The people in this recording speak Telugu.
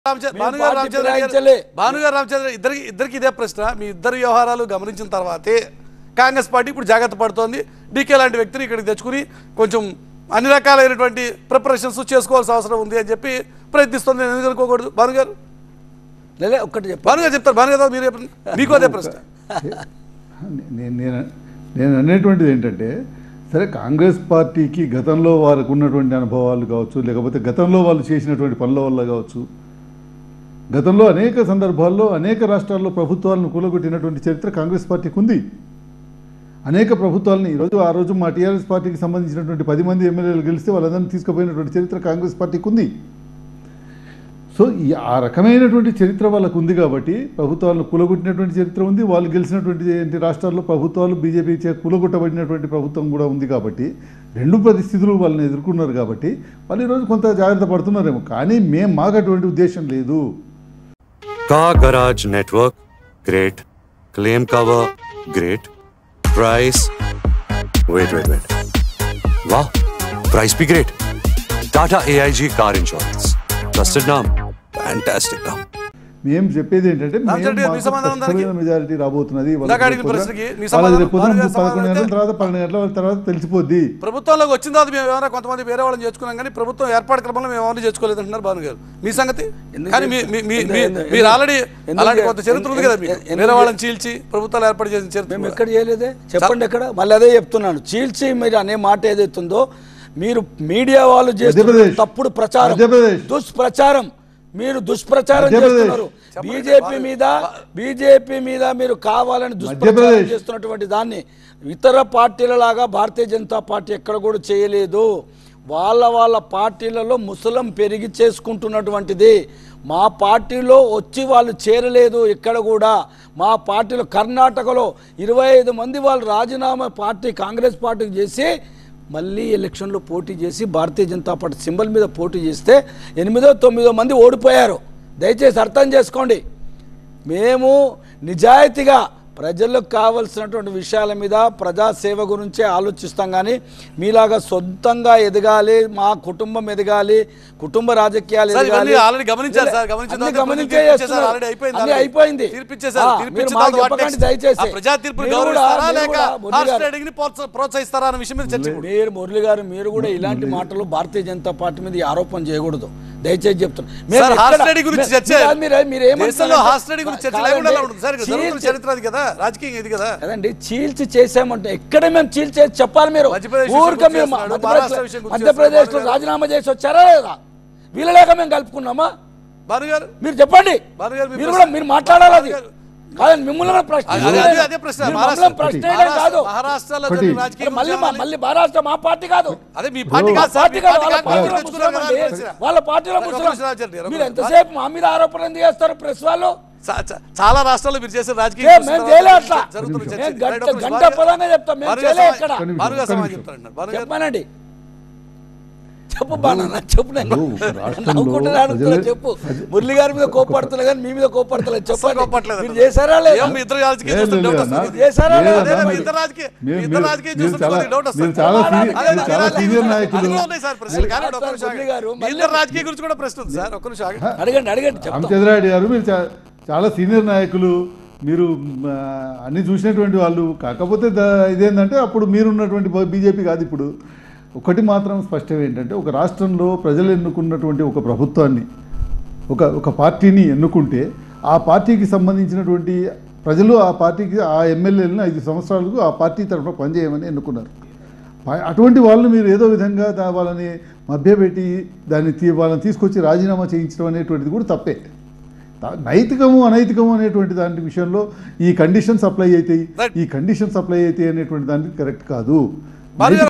రామచంద్ర- మేము భానుగారు పార్టీ రామచంద్ర గారు- ఫిరాయించలే. భానుగారు రామచంద్ర ఇద్దరికి ఇద్దరికి ఇదే ప్రశ్న మీ ఇద్దరు వ్యవహారాలు గమనించిన తర్వాతే కాంగ్రెస్ పార్టీ ఇప్పుడు జాగ్రత్త పడుతోంది డీకే లాంటి వ్యక్తిని ఇక్కడికి తెచ్చుకుని కొంచెం అన్ని రకాలైనటువంటి ప్రిపరేషన్స్ చేసుకోవాల్సిన అవసరం ఉంది అని చెప్పి ప్రయత్నిస్తుంది నేను ఎందుకు అనుకోకూడదు భానుగారు లేలే ఒక్కటి చెప్పాను భానుగారు చెప్తారు భానుగారు మీరు చెప్పండి మీకు అదే ప్రశ్న నేను నేను నేను అనేటువంటిది ఏంటంటే సరే కాంగ్రెస్ పార్టీకి గతంలో వారికి ఉన్నటువంటి అనుభవాలు కావచ్చు లేకపోతే గతంలో వాళ్ళు చేసినటువంటి పనుల వల్ల కావచ్చు గతంలో అనేక సందర్భాల్లో అనేక రాష్ట్రాల్లో ప్రభుత్వాలను కూలగొట్టినటువంటి చరిత్ర కాంగ్రెస్ పార్టీకి ఉంది అనేక ప్రభుత్వాలని ఈరోజు ఆ రోజు మా టీఆర్ఎస్ పార్టీకి సంబంధించినటువంటి పది మంది ఎమ్మెల్యేలు గెలిస్తే వాళ్ళందరినీ తీసుకుపోయినటువంటి చరిత్ర కాంగ్రెస్ పార్టీకి ఉంది సో ఈ ఆ రకమైనటువంటి చరిత్ర వాళ్ళకు ఉంది కాబట్టి ప్రభుత్వాలను కూలగొట్టినటువంటి చరిత్ర ఉంది వాళ్ళు గెలిచినటువంటి ఏంటి రాష్ట్రాల్లో ప్రభుత్వాలు బీజేపీ చే కూలగొట్టబడినటువంటి ప్రభుత్వం కూడా ఉంది కాబట్టి రెండు పరిస్థితులు వాళ్ళని ఎదుర్కొన్నారు కాబట్టి వాళ్ళు ఈరోజు కొంత జాగ్రత్త పడుతున్నారేమో కానీ మేము మాకు అటువంటి ఉద్దేశం లేదు Car Garage Network, great. Claim cover, great. Price, wait, wait, wait. Wow, price be great. Tata AIG Car Insurance. Trusted name, fantastic name. మేము చెప్పేది ఏంటంటే మేము రామచంద్ర గారు, మీ మాకు సమాధానం దానికి? స్పష్టమైన మెజారిటీ రాబోతున్నది వాళ్ళకి ఇందాక అడిగిన రేపు పొద్దున- ప్రశ్నకి మీ వాళ్ళకి సమాధానం- రేపు పొద్దున భానుగారు పదకొండు సమాధానం గంటల అయితే- తర్వాత పన్నెండు గంటల తర్వాత తెలిసిపోద్ది ప్రభుత్వంలోకి వచ్చిన తర్వాత మేము ఏమైనా కొంతమంది వేరే వాళ్ళని చేసుకున్నాం కానీ ప్రభుత్వం ఏర్పాటు క్రమంలో మేము ఎవరిని చేసుకోలేదు అంటున్నారు భాను గారు మీ సంగతి ఎందుకు కానీ మీ- మీ- మీ- ఎందుకు- మీ- ఎందుకు- మీరు ఆల్రెడీ ఎందుకు- అలాంటి కొంత చరిత్ర ఉంది కదా మీకు ఎందుకు- వేరే వాళ్ళని చీల్చి ప్రభుత్వాలు ఏర్పాటు చేసిన చరిత్ర మేము కూడా. ఎక్కడ చేయలేదే చెప్పండి ఎక్కడ మళ్ళీ అదే చెప్తున్నాను చీల్చి మీరు అనే మాట ఏదైతుందో మీరు మీడియా వాళ్ళు చేస్తున్న మధ్యప్రదేశ్. తప్పుడు ప్రచారం మధ్యప్రదేశ్. దుష్ప్రచారం మీరు దుష్ప్రచారం మధ్యప్రదేశ్. చేస్తున్నారు బీజేపీ మీద బీజేపీ మీద మీరు కావాలని దుష్ప్రచారం మధ్యప్రదేశ్. చేస్తున్నటువంటి దాన్ని ఇతర పార్టీల లాగా భారతీయ జనతా పార్టీ ఎక్కడ కూడా చేయలేదు వాళ్ళ వాళ్ళ పార్టీలలో ముసలం పెరిగి చేసుకుంటున్నటువంటిది మా పార్టీలో వచ్చి వాళ్ళు చేరలేదు ఎక్కడ కూడా మా పార్టీలో కర్ణాటకలో ఇరవై ఐదు మంది వాళ్ళు రాజీనామా పార్టీ కాంగ్రెస్ పార్టీకి చేసి మళ్ళీ ఎలక్షన్లో పోటీ చేసి భారతీయ జనతా పార్టీ సింబల్ మీద పోటీ చేస్తే ఎనిమిదో తొమ్మిదో మంది ఓడిపోయారు దయచేసి అర్థం చేసుకోండి మేము నిజాయితీగా ప్రజలకు కావలసినటువంటి విషయాల మీద ప్రజాసేవ గురించే ఆలోచిస్తాం కానీ మీలాగా సొంతంగా ఎదగాలి మా కుటుంబం ఎదగాలి కుటుంబ రాజకీయాలు సార్, ఎదగాలి ఇవన్నీ already గమనించారు సార్, గమనించిన అన్ని తర్వాత గమనించే తీర్పు ఇచ్చేసారు, చేస్తున్నారు. already అయిపోయింది, అన్ని already. అయిపోయింది తీర్పు ఇచ్చేసారు, ఆ, తీర్పు మీరు ఇచ్చిన మాకు తర్వాత what చెప్పకండి next? దయచేసి ఆ ప్రజా తీర్పుని మీరు కూడా- గౌరవిస్తారా మీరు లేక కూడా మురళి హార్స్ గారు- ట్రేడింగ్ ని ప్రోత్స- ప్రోత్సహిస్తారా అన్న విషయం మీద చర్చ ఇప్పుడు. మీరు మురళి గారు మీరు కూడా ఇలాంటి మాటలు భారతీయ జనతా పార్టీ మీద ఈ ఆరోపణ చేయకూడదు దయచేసి చెప్తున్నా మేము సార్ ఎక్కడ- హార్స్ ట్రేడింగ్ గురించి మీరు- చర్చ మీరు- మీరు- మీరు ఏమంటున్నారంటే- దేశంలో హార్స్ ట్రేడింగ్ గురించి చర్చ లేకుండా ఎలా ఉంటుంది సార్ ఇక్కడ కాదండి, జరుగుతున్న చరిత్ర అది కదా రాజకీయం ఇది కదా కదండి చీల్చి చేసామంటే ఎక్కడ మేము చీల్చేది చెప్పాలి మీరు మధ్యప్రదేశ్ విషయం ఊరికే గుర్తు మీరు చేస్తున్నాడు, మధ్యప్రదేశ్ మహారాష్ట్ర విషయం గుర్తు మధ్యప్రదేశ్ లో చేస్తున్నాడు. రాజీనామా చేసి వచ్చారా లేదా వీళ్ళలేక మేము కలుపుకున్నామా భాను గారు మీరు చెప్పండి భాను గారు, మీ మీరు ప్రశ్న- కూడా మీరు మాట్లాడాలి అది భాను గారు. కాదండి మిమ్మల్ని కూడా ప్రశ్న అదే- అదే- అదే ప్రశ్న మీరు మహారాష్ట్ర మమ్మల్ని ప్రశ్న వేయడం కాదు మహారాష్ట్రలో ఒకటి. జరిగిన రాజకీయం మరి మళ్ళీ గురించి మా- మళ్ళీ మహారాష్ట్ర మా పార్టీ కాదు అదే మీ పార్టీ మా కాదు సార్, పార్టీ మీ కాదు పార్టీ వాళ్ళ కాదు, పార్టీలో మీరు తెచ్చుకున్నారు ముసలం కదా అండి. ప్రశ్న. వాళ్ళ పార్టీలో ఒక ముసలం నిమిషం ఆచార్య గారు, ఒక మీరు నిమిషం. ఎంతసేపు మా మీద ఆరోపణ ఎందుకు చేస్తారు ప్రెస్ వాళ్ళు చా- చా- చాలా రాష్ట్రాల్లో మీరు చేసిన ఏ, రాజకీయ మేము చేయలే అట్లా జరుగుతున్న చర్చ మేము ఇది. గంట రైట్, ఒక నిమిషం. గంట భాను గారు- పదంగా చెప్తాం మేము భాను గారు చేయలే సమాధానం- ఎక్కడ ఒక్క నిమిషం, భాను గారు ఒక్క సమాధానం నిమిషం. చెప్తారండి భాను గారు చెప్పానండి చెప్పు బాగా చెప్పు నేను ఇప్పుడు రాష్ట్రంలో నవ్వుకుంటున్నా అడుగుతున్నా ప్రజలే- చెప్పు మురళి గారి మీద కోపడుతున్నా కానీ మీ మీద కోపడతలేదు చెప్పండి కోపట్లేదు మీరు చేశారా లేదా ఏం మీ ఇద్దరు రాజకీయం లేదు, చూస్తుంటే లేదు డౌట్ అన్న. వస్తుంది. చేశారా లేదు లేదా? అన్న, అదే, మీ మరి- ఇద్దరు రాజకీయ- మీ మీరు- ఇద్దరు మీరు- రాజకీయం మీరు చూస్తుంటే చాలా- కొద్దిగా డౌట్ వస్తుంది. మీరు చాలా అదే, సీనియర్- అదే, మీరు అదే, చాలా అదే, సీనియర్ అదే, నాయకులు అందులో ఉన్నాయి సార్ ప్రశ్నలు కానీ ఒక్క నిమిషం మురళి గారు, ఆగండి. మీ ఇద్దరు రాజకీయ గురించి కూడా ప్రశ్న ఉంది సార్ ఒక్క నిమిషం ఆగండి. అడగండి అడగండి చెప్తాం రామచంద్రారెడ్డి గారు మీరు చా- చాలా సీనియర్ నాయకులు మీరు మ, అన్ని చూసినటువంటి వాళ్ళు కాకపోతే ద- ఇదేంటంటే అప్పుడు మీరున్నటువంటి బీజేపీ కాదు ఇప్పుడు ఒకటి మాత్రం స్పష్టం ఏంటంటే ఒక రాష్ట్రంలో ప్రజలు ఎన్నుకున్నటువంటి ఒక ప్రభుత్వాన్ని ఒక ఒక పార్టీని ఎన్నుకుంటే ఆ పార్టీకి సంబంధించినటువంటి ప్రజలు ఆ పార్టీకి ఆ ఎమ్మెల్యేలను ఐదు సంవత్సరాలకు ఆ పార్టీ తరఫున పనిచేయమని ఎన్నుకున్నారు ప- అటువంటి వాళ్ళు మీరు ఏదో విధంగా దా- వాళ్ళని మభ్యపెట్టి దాన్ని తీ వాళ్ళని తీసుకొచ్చి రాజీనామా చేయించడం అనేటువంటిది కూడా తప్పే దా- నైతికము అనైతికము అనేటువంటి దాని విషయంలో ఈ కండిషన్స్ అప్లై అవుతాయి Right. ఈ కండిషన్స్ అప్లై అవుతాయి అనేటువంటి దానికి కరెక్ట్ కాదు భార్య